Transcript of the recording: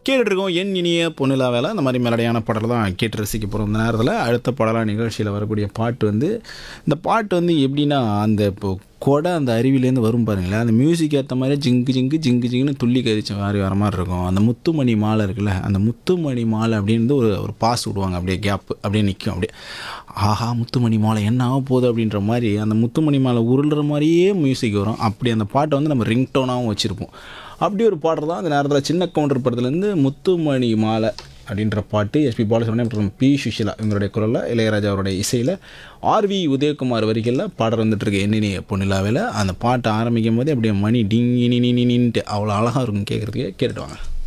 கேட்டுட்ருக்கோம் என் இனிய பொன்னிலா வேலை அந்த மாதிரி மெலடியான பாடல் தான் கேட்டு ரசிக்க போகிறோம் இந்த நேரத்தில் அடுத்த பாடலாக நிகழ்ச்சியில் வரக்கூடிய பாட்டு வந்து இந்த பாட்டு வந்து எப்படின்னா அந்த இப்போ கொடை அந்த அருவிலேருந்து வரும் பாருங்களேன் அந்த மியூசிக் ஏற்ற மாதிரி ஜிங்கு ஜிங்கு ஜிங்கு ஜிங்குன்னு துள்ளி கதிச்ச மாதிரி வர மாதிரி இருக்கும் அந்த முத்துமணி மாலை இருக்குல்ல அந்த முத்துமணி மாலை அப்படின்னு ஒரு ஒரு பாஸ் விடுவாங்க அப்படியே கேப் அப்படியே நிற்கும் அப்படியே ஆஹா முத்துமணி மாலை என்ன ஆக போகுது அப்படின்ற மாதிரி அந்த முத்துமணி மாலை உருள்ற மாதிரியே மியூசிக் வரும் அப்படி அந்த பாட்டை வந்து நம்ம ரிங்டோனாகவும் வச்சுருப்போம் அப்படி ஒரு பாடல் தான் அந்த நேரத்தில் சின்ன கவுண்டர் படத்துலேருந்து முத்துமணி மாலை அப்படின்ற பாட்டு எஸ்பி பாலசுப்ரமணியம் மற்றும் பி சுஷிலா இவங்களுடைய குரலில் இளையராஜா அவருடைய இசையில் ஆர்வி உதயகுமார் வரிகளில் பாடல் வந்துட்டுருக்கு என்னென்ன பொன்னிலாவில் அந்த பாட்டை ஆரம்பிக்கும் போதே அப்படியே மணி டிங் நின்ட்டு அவ்வளோ அழகாக இருக்கும் கேட்குறதுக்கே கேட்டுட்டு வாங்க